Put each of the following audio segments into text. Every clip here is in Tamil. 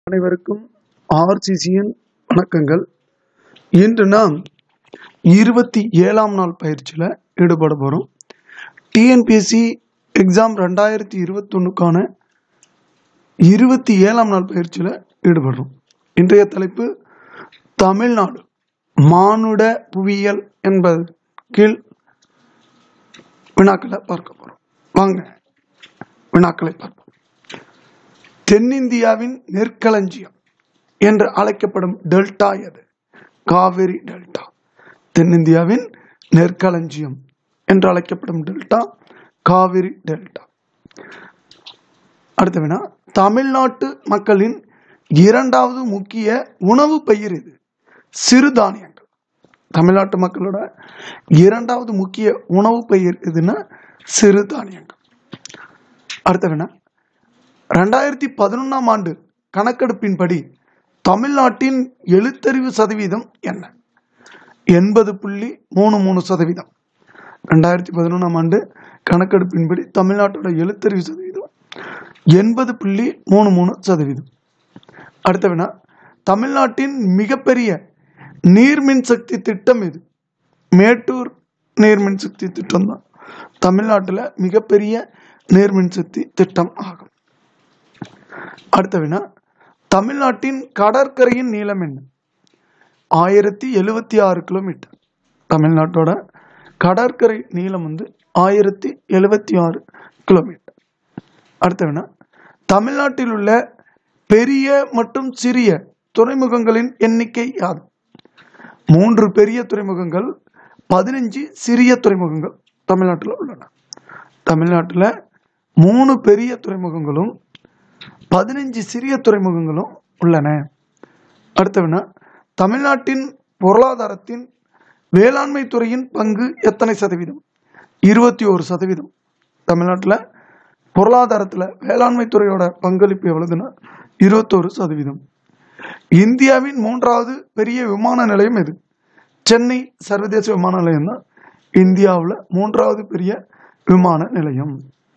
அனைவருக்கும் ஆர்சிசியின் வணக்கங்கள் இன்று நாம் இருபத்தி ஏழாம் நாள் பயிற்சியில் ஈடுபட போகிறோம் டிஎன்பிஎஸ்சி எக்ஸாம் ரெண்டாயிரத்தி இருபத்தொன்னுக்கான இருபத்தி ஏழாம் நாள் பயிற்சியில் ஈடுபடுறோம் இன்றைய தலைப்பு தமிழ்நாடு மானுட புவியியல் என்பது கீழ் வினாக்களை பார்க்க போகிறோம் வாங்க வினாக்களை பார்ப்போம் தென்னிந்தியாவின் நெற்களஞ்சியம் என்று அழைக்கப்படும் டெல்டா எது காவிரி டெல்டா தென்னிந்தியாவின் நெற்களஞ்சியம் என்று அழைக்கப்படும் டெல்டா காவிரி டெல்டா அடுத்த வினா தமிழ்நாட்டு மக்களின் இரண்டாவது முக்கிய உணவு பயிர் இது சிறுதானியங்கள் தமிழ்நாட்டு மக்களோட இரண்டாவது முக்கிய உணவு பயிர் எதுன்னா சிறுதானியங்கள் அடுத்த வினா ரெண்டாயிரத்தி பதினொன்றாம் ஆண்டு கணக்கெடுப்பின்படி தமிழ்நாட்டின் எழுத்தறிவு சதவீதம் என்ன எண்பது புள்ளி மூணு மூணு சதவீதம் ரெண்டாயிரத்தி பதினொன்றாம் ஆண்டு கணக்கெடுப்பின்படி தமிழ்நாட்டோட எழுத்தறிவு சதவீதம் எண்பது புள்ளி மூணு மூணு சதவீதம் அடுத்த வினா தமிழ்நாட்டின் மிகப்பெரிய நீர்மின் சக்தி திட்டம் எது மேட்டூர் நீர்மின் சக்தி திட்டம் தான் தமிழ்நாட்டில் மிகப்பெரிய நீர்மின் சக்தி திட்டம் ஆகும் அடுத்த வினா தமிழ்நாட்டின் கடற்கரையின் நீளம் என்ன ஆயிரத்தி எழுவத்தி ஆறு கிலோமீட்டர் தமிழ்நாட்டோட கடற்கரை நீளம் வந்து ஆயிரத்தி எழுவத்தி ஆறு கிலோமீட்டர் அடுத்த வினா தமிழ்நாட்டில் உள்ள பெரிய மற்றும் சிறிய துறைமுகங்களின் எண்ணிக்கை யாது மூன்று பெரிய துறைமுகங்கள் பதினஞ்சு சிறிய துறைமுகங்கள் தமிழ்நாட்டில் உள்ளன தமிழ்நாட்டில் மூணு பெரிய துறைமுகங்களும் பதினஞ்சு சிறிய துறைமுகங்களும் உள்ளன அடுத்த வினா தமிழ்நாட்டின் பொருளாதாரத்தின் வேளாண்மை துறையின் பங்கு எத்தனை சதவீதம் இருபத்தி ஒரு சதவீதம் தமிழ்நாட்டில் பொருளாதாரத்தில் வேளாண்மை துறையோட பங்களிப்பு எவ்வளவுன்னா இருபத்தோரு சதவீதம் இந்தியாவின் மூன்றாவது பெரிய விமான நிலையம் எது சென்னை சர்வதேச விமான நிலையம் தான் இந்தியாவில் மூன்றாவது பெரிய விமான நிலையம்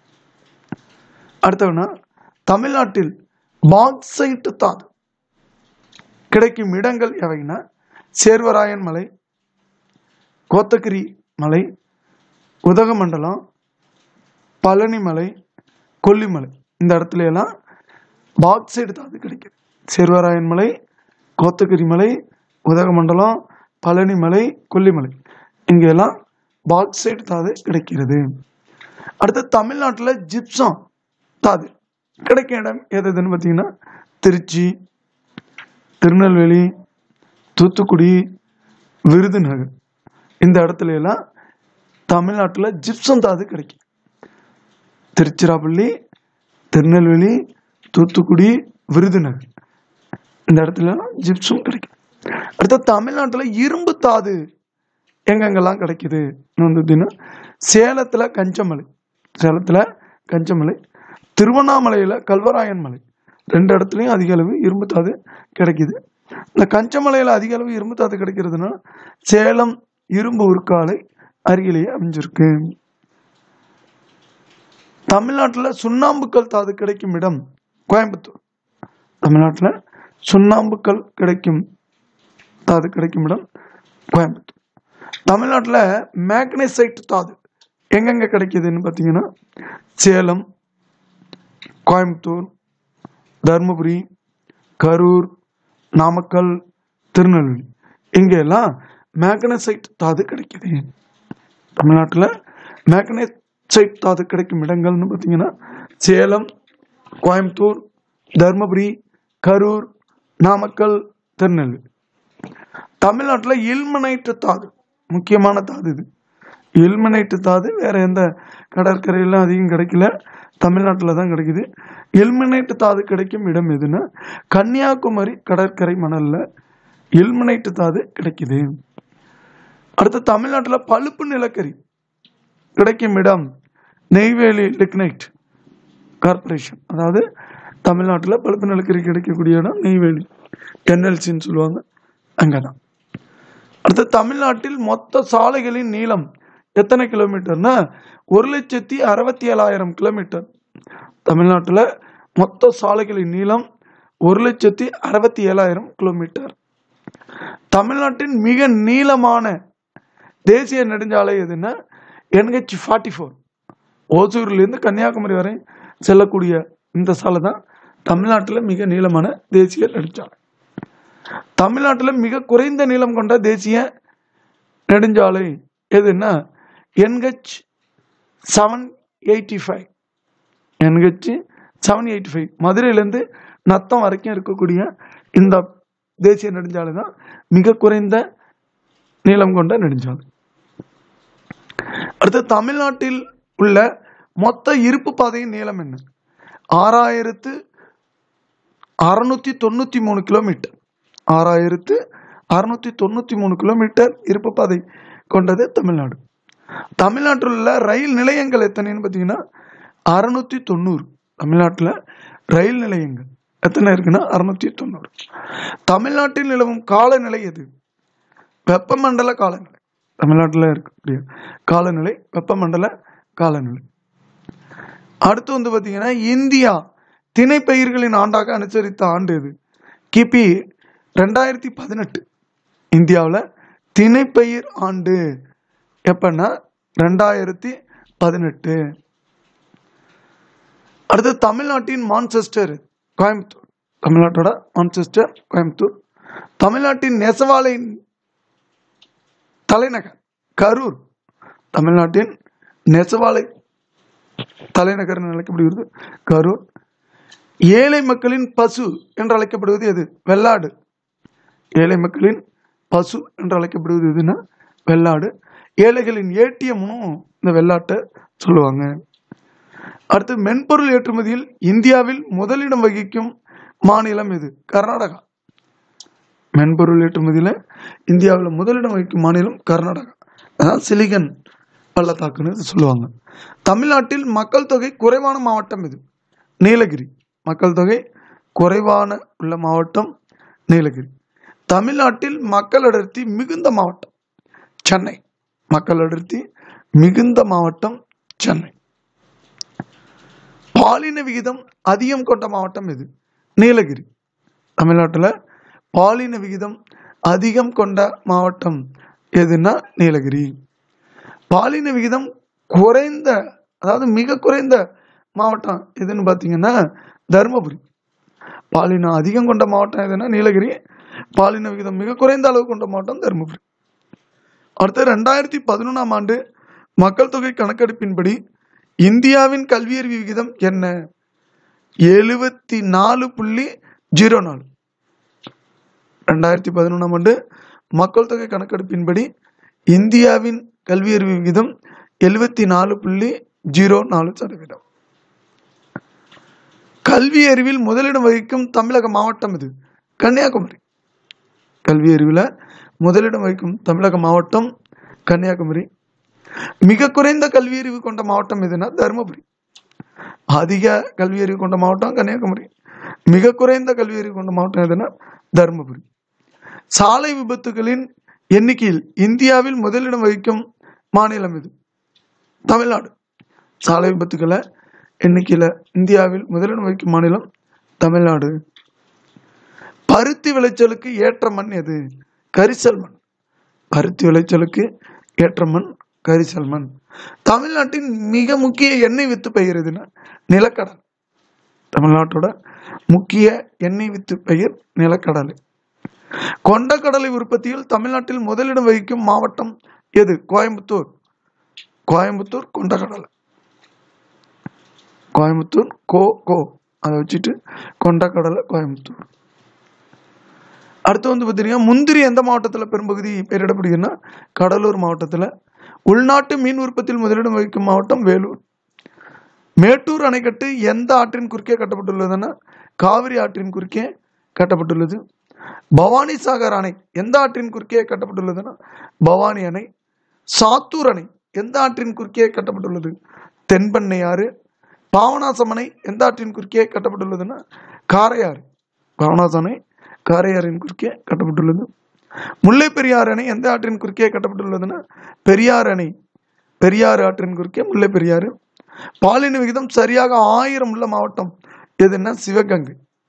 அடுத்தவனா தமிழ்நாட்டில் பாக்சைட் தாது கிடைக்கும் இடங்கள் எவைன்னா சேர்வராயன் மலை கோத்தகிரி மலை உதகமண்டலம் பழனி மலை கொல்லிமலை இந்த இடத்துல எல்லாம் பாக்சைடு தாது கிடைக்குது சேர்வராயன் மலை கோத்தகிரி மலை உதகமண்டலம் பழனி மலை கொல்லிமலை இங்கெல்லாம் பாக்சைடு தாது கிடைக்கிறது அடுத்து தமிழ்நாட்டில் ஜிப்சம் தாது கிடைக்கும் இடம் எது எதுன்னு பார்த்தீங்கன்னா திருச்சி திருநெல்வேலி தூத்துக்குடி விருதுநகர் இந்த இடத்துல எல்லாம் தமிழ்நாட்டில் ஜிப்சம் தாது கிடைக்கும் திருச்சிராப்பள்ளி திருநெல்வேலி தூத்துக்குடி விருதுநகர் இந்த இடத்துல எல்லாம் ஜிப்சம் கிடைக்கும் அடுத்து தமிழ்நாட்டில் இரும்பு தாது எங்கெங்கெல்லாம் கிடைக்குது வந்து சேலத்தில் கஞ்சமலை சேலத்தில் கஞ்சமலை திருவண்ணாமலையில் கல்வராயன் மலை ரெண்டு இடத்துலையும் அதிக அளவு இரும்பு தாது கிடைக்குது இந்த கஞ்சமலையில் அதிக அளவு இரும்பு தாது கிடைக்கிறதுனா சேலம் இரும்பு உருக்காலை அருகிலேயே அமைஞ்சிருக்கு தமிழ்நாட்டில் சுண்ணாம்புக்கல் தாது கிடைக்கும் இடம் கோயம்புத்தூர் தமிழ்நாட்டில் சுண்ணாம்புக்கல் கிடைக்கும் தாது கிடைக்கும் இடம் கோயம்புத்தூர் தமிழ்நாட்டில் மேக்னசைட் தாது எங்கெங்க கிடைக்குதுன்னு பார்த்தீங்கன்னா சேலம் கோயம்புத்தூர் தருமபுரி கரூர் நாமக்கல் திருநெல்வேலி இங்கெல்லாம் மேக்னசைட் தாது கிடைக்குது தமிழ்நாட்டில் மேக்னசைட் தாது கிடைக்கும் இடங்கள்னு பார்த்தீங்கன்னா சேலம் கோயம்புத்தூர் தருமபுரி கரூர் நாமக்கல் திருநெல்வேலி தமிழ்நாட்டில் இல்மனைட்டு தாது முக்கியமான தாது இது இல்மனைட்டு தாது வேற எந்த கடற்கரையிலும் அதிகம் கிடைக்கல தமிழ்நாட்டில் தான் கிடைக்குது எல்மினைட்டு தாது கிடைக்கும் இடம் எதுன்னா கன்னியாகுமரி கடற்கரை மணலில் எல்மினைட்டு தாது கிடைக்குது அடுத்து தமிழ்நாட்டில் பழுப்பு நிலக்கரி கிடைக்கும் இடம் நெய்வேலி லிக்னைட் கார்பரேஷன் அதாவது தமிழ்நாட்டில் பழுப்பு நிலக்கரி கிடைக்கக்கூடிய இடம் நெய்வேலி என்எல்சின்னு சொல்லுவாங்க அங்கே தான் அடுத்து தமிழ்நாட்டில் மொத்த சாலைகளின் நீளம் எத்தனை கிலோமீட்டர்னா ஒரு லட்சத்தி அறுபத்தி ஏழாயிரம் கிலோமீட்டர் தமிழ்நாட்டில் மொத்த சாலைகளின் நீளம் ஒரு லட்சத்தி அறுபத்தி ஏழாயிரம் கிலோமீட்டர் தமிழ்நாட்டின் மிக நீளமான தேசிய நெடுஞ்சாலை எதுன்னா என்ஹெச் ஃபார்ட்டி ஃபோர் ஓசூர்லேருந்து கன்னியாகுமரி வரை செல்லக்கூடிய இந்த சாலை தான் தமிழ்நாட்டில் மிக நீளமான தேசிய நெடுஞ்சாலை தமிழ்நாட்டில் மிக குறைந்த நீளம் கொண்ட தேசிய நெடுஞ்சாலை எதுன்னா NH seven eighty five NH seven eighty five மதுரையிலேருந்து நத்தம் வரைக்கும் இருக்கக்கூடிய இந்த தேசிய நெடுஞ்சாலை தான் மிக குறைந்த நீளம் கொண்ட நெடுஞ்சாலை அடுத்து தமிழ்நாட்டில் உள்ள மொத்த இருப்பு பாதையின் நீளம் என்ன ஆறாயிரத்து அறுநூத்தி தொண்ணூத்தி மூணு கிலோமீட்டர் ஆறாயிரத்து அறுநூத்தி தொண்ணூத்தி மூணு கிலோமீட்டர் இருப்பு பாதை கொண்டது தமிழ்நாடு தமிழ்நாட்டில் உள்ள ரயில் நிலையங்கள் எத்தனைன்னு பார்த்தீங்கன்னா அறுநூத்தி தொண்ணூறு தமிழ்நாட்டில் ரயில் நிலையங்கள் எத்தனை இருக்குன்னா அறுநூத்தி தொண்ணூறு தமிழ்நாட்டில் நிலவும் காலநிலை எது வெப்பமண்டல காலநிலை தமிழ்நாட்டில் இருக்கக்கூடிய காலநிலை வெப்பமண்டல காலநிலை அடுத்து வந்து பார்த்தீங்கன்னா இந்தியா திணைப்பயிர்களின் ஆண்டாக அனுசரித்த ஆண்டு எது கிபி ரெண்டாயிரத்தி பதினெட்டு இந்தியாவில் திணைப்பயிர் ஆண்டு எப்பன்னா ரெண்டாயிரத்தி பதினெட்டு அடுத்து தமிழ்நாட்டின் மான்செஸ்டர் கோயம்புத்தூர் தமிழ்நாட்டோட மான்செஸ்டர் கோயம்புத்தூர் தமிழ்நாட்டின் நெசவாலை தலைநகர் கரூர் தமிழ்நாட்டின் நெசவாலை தலைநகர் என்று அழைக்கப்படுகிறது கரூர் ஏழை மக்களின் பசு என்று அழைக்கப்படுவது எது வெள்ளாடு ஏழை மக்களின் பசு என்று அழைக்கப்படுவது எதுன்னா வெள்ளாடு ஏழைகளின் ஏடிஎம்னும் இந்த வெள்ளாட்டை சொல்லுவாங்க அடுத்து மென்பொருள் ஏற்றுமதியில் இந்தியாவில் முதலிடம் வகிக்கும் மாநிலம் எது கர்நாடகா மென்பொருள் ஏற்றுமதியில் இந்தியாவில் முதலிடம் வகிக்கும் மாநிலம் கர்நாடகா அதான் சிலிகன் பள்ளத்தாக்குன்னு இது சொல்லுவாங்க தமிழ்நாட்டில் மக்கள் தொகை குறைவான மாவட்டம் இது நீலகிரி மக்கள் தொகை குறைவான உள்ள மாவட்டம் நீலகிரி தமிழ்நாட்டில் மக்கள் அடர்த்தி மிகுந்த மாவட்டம் சென்னை மக்கள் அடர்த்தி மிகுந்த மாவட்டம் சென்னை பாலின விகிதம் அதிகம் கொண்ட மாவட்டம் எது நீலகிரி தமிழ்நாட்டில் பாலின விகிதம் அதிகம் கொண்ட மாவட்டம் எதுன்னா நீலகிரி பாலின விகிதம் குறைந்த அதாவது மிக குறைந்த மாவட்டம் எதுன்னு பார்த்தீங்கன்னா தருமபுரி பாலினம் அதிகம் கொண்ட மாவட்டம் எதுன்னா நீலகிரி பாலின விகிதம் மிக குறைந்த அளவு கொண்ட மாவட்டம் தருமபுரி அடுத்து ரெண்டாயிரத்தி பதினொன்றாம் ஆண்டு மக்கள் தொகை கணக்கெடுப்பின்படி இந்தியாவின் கல்வியறிவு விகிதம் என்ன எழுபத்தி நாலு புள்ளி ஜீரோ நாலு ரெண்டாயிரத்தி பதினொன்றாம் ஆண்டு மக்கள் தொகை கணக்கெடுப்பின்படி இந்தியாவின் கல்வியறிவு விகிதம் எழுபத்தி நாலு புள்ளி ஜீரோ நாலு சதவீதம் கல்வி அறிவில் முதலிடம் வகிக்கும் தமிழக மாவட்டம் இது கன்னியாகுமரி கல்வி அறிவில் முதலிடம் வகிக்கும் தமிழக மாவட்டம் கன்னியாகுமரி மிக குறைந்த கல்வியறிவு கொண்ட மாவட்டம் எதுனா தருமபுரி அதிக கல்வியறிவு கொண்ட மாவட்டம் கன்னியாகுமரி மிக குறைந்த கல்வியறிவு கொண்ட மாவட்டம் எதுனா தருமபுரி சாலை விபத்துகளின் எண்ணிக்கையில் இந்தியாவில் முதலிடம் வகிக்கும் மாநிலம் இது தமிழ்நாடு சாலை விபத்துக்களை எண்ணிக்கையில் இந்தியாவில் முதலிடம் வகிக்கும் மாநிலம் தமிழ்நாடு பருத்தி விளைச்சலுக்கு ஏற்ற மண் எது கரிசல் மண் பருத்தி விளைச்சலுக்கு ஏற்ற மண் கரிசல் மண் தமிழ்நாட்டின் மிக முக்கிய எண்ணெய் வித்து பயிர் எதுன்னா நிலக்கடல் தமிழ்நாட்டோட முக்கிய எண்ணெய் வித்து பயிர் நிலக்கடலை கொண்டக்கடலை உற்பத்தியில் தமிழ்நாட்டில் முதலிடம் வகிக்கும் மாவட்டம் எது கோயம்புத்தூர் கோயம்புத்தூர் கொண்டக்கடலை கோயம்புத்தூர் கோ கோ அதை வச்சுட்டு கொண்டக்கடலை கோயம்புத்தூர் அடுத்து வந்து பார்த்தீங்கன்னா முந்திரி எந்த மாவட்டத்தில் பெரும்பகுதி பெயரிடப்படுகிறதுனா கடலூர் மாவட்டத்தில் உள்நாட்டு மீன் உற்பத்தியில் முதலிடம் வகிக்கும் மாவட்டம் வேலூர் மேட்டூர் அணைக்கட்டு எந்த ஆற்றின் குறுக்கே கட்டப்பட்டுள்ளதுன்னா காவிரி ஆற்றின் குறுக்கே கட்டப்பட்டுள்ளது பவானி சாகர் அணை எந்த ஆற்றின் குறுக்கே கட்டப்பட்டுள்ளதுன்னா பவானி அணை சாத்தூர் அணை எந்த ஆற்றின் குறுக்கே கட்டப்பட்டுள்ளது தென்பெண்ணை ஆறு பாவனாசம் அணை எந்த ஆற்றின் குறுக்கே கட்டப்பட்டுள்ளதுன்னா காரையாறு பாவனாசம் அணை காரையாறின் குறுக்கே கட்டப்பட்டுள்ளது முல்லை பெரியாறு அணை எந்த ஆற்றின் குறுக்கே கட்டப்பட்டுள்ளதுன்னா பெரியாறு அணை பெரியாறு ஆற்றின் குறுக்கே முல்லை பெரியாறு பாலின விகிதம் சரியாக ஆயிரம் உள்ள மாவட்டம் எதுன்னா சிவகங்கை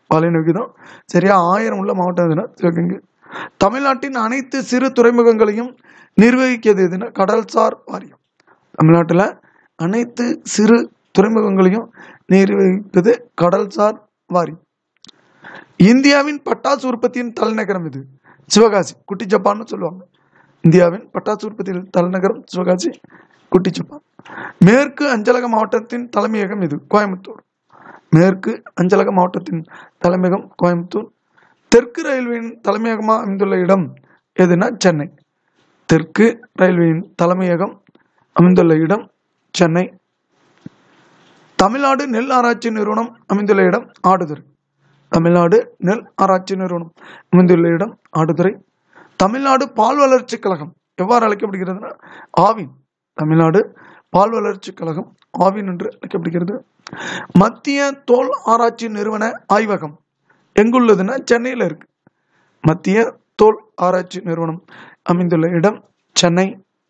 பாலின விகிதம் சரியா ஆயிரம் உள்ள மாவட்டம் எதுனா சிவகங்கை தமிழ்நாட்டின் அனைத்து சிறு துறைமுகங்களையும் நிர்வகிக்கிறது எதுனா கடல்சார் வாரியம் தமிழ்நாட்டில் அனைத்து சிறு துறைமுகங்களையும் நிர்வகிப்பது கடல்சார் வாரியம் இந்தியாவின் பட்டாசு உற்பத்தியின் தலைநகரம் இது சிவகாசி குட்டி ஜப்பான்னு சொல்லுவாங்க இந்தியாவின் பட்டாசு உற்பத்தியின் தலைநகரம் சிவகாசி குட்டி ஜப்பான் மேற்கு அஞ்சலக மாவட்டத்தின் தலைமையகம் இது கோயம்புத்தூர் மேற்கு அஞ்சலக மாவட்டத்தின் தலைமையகம் கோயம்புத்தூர் தெற்கு ரயில்வேயின் தலைமையகமாக அமைந்துள்ள இடம் எதுனா சென்னை தெற்கு ரயில்வேயின் தலைமையகம் அமைந்துள்ள இடம் சென்னை தமிழ்நாடு நெல் ஆராய்ச்சி நிறுவனம் அமைந்துள்ள இடம் ஆடுதுறை தமிழ்நாடு நெல் ஆராய்ச்சி நிறுவனம் அமைந்துள்ள இடம் ஆடுதுறை தமிழ்நாடு பால் வளர்ச்சி கழகம் எவ்வாறு அழைக்கப்படுகிறதுனா ஆவின் தமிழ்நாடு பால் வளர்ச்சி கழகம் ஆவின் என்று அழைக்கப்படுகிறது மத்திய தோல் ஆராய்ச்சி நிறுவன ஆய்வகம் எங்குள்ளதுன்னா சென்னையில் இருக்கு மத்திய தோல் ஆராய்ச்சி நிறுவனம் அமைந்துள்ள இடம் சென்னை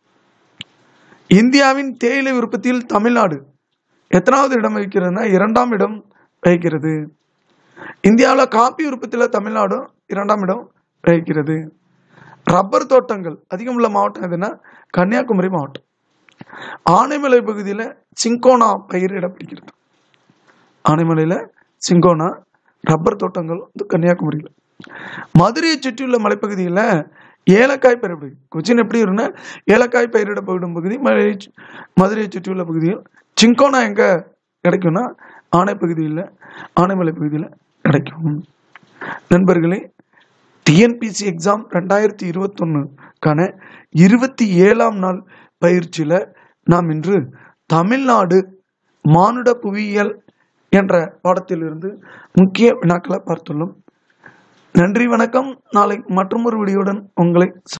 இந்தியாவின் தேயிலை உற்பத்தியில் தமிழ்நாடு எத்தனாவது இடம் வகிக்கிறதுனா இரண்டாம் இடம் வகிக்கிறது இந்தியாவில் காப்பி உற்பத்தியில் தமிழ்நாடும் இரண்டாம் இடம் வகிக்கிறது ரப்பர் தோட்டங்கள் அதிகம் உள்ள மாவட்டம் எதுனா கன்னியாகுமரி மாவட்டம் ஆனைமலை பகுதியில் சிங்கோனா பயிரிடப்படுகிறது ஆனைமலையில் சிங்கோனா ரப்பர் தோட்டங்கள் வந்து கன்னியாகுமரியில் மதுரையை சுற்றியுள்ள மலைப்பகுதியில் ஏலக்காய் பயிரிடு கொச்சின் எப்படி இருக்குன்னா ஏலக்காய் பயிரிடப்படும் பகுதி மதுரை மதுரையை சுற்றியுள்ள பகுதியில் சிங்கோனா எங்கே கிடைக்கும்னா ஆனை பகுதியில் ஆனைமலை பகுதியில் கிடைக்கும் நண்பர்களே டிஎன்பிசி எக்ஸாம் ரெண்டாயிரத்தி இருபத்தொன்னுக்கான இருபத்தி ஏழாம் நாள் பயிற்சியில் நாம் இன்று தமிழ்நாடு மானுட புவியியல் என்ற பாடத்திலிருந்து முக்கிய வினாக்களை பார்த்துள்ளோம் நன்றி வணக்கம் நாளை மற்றொரு வீடியோடன் உங்களை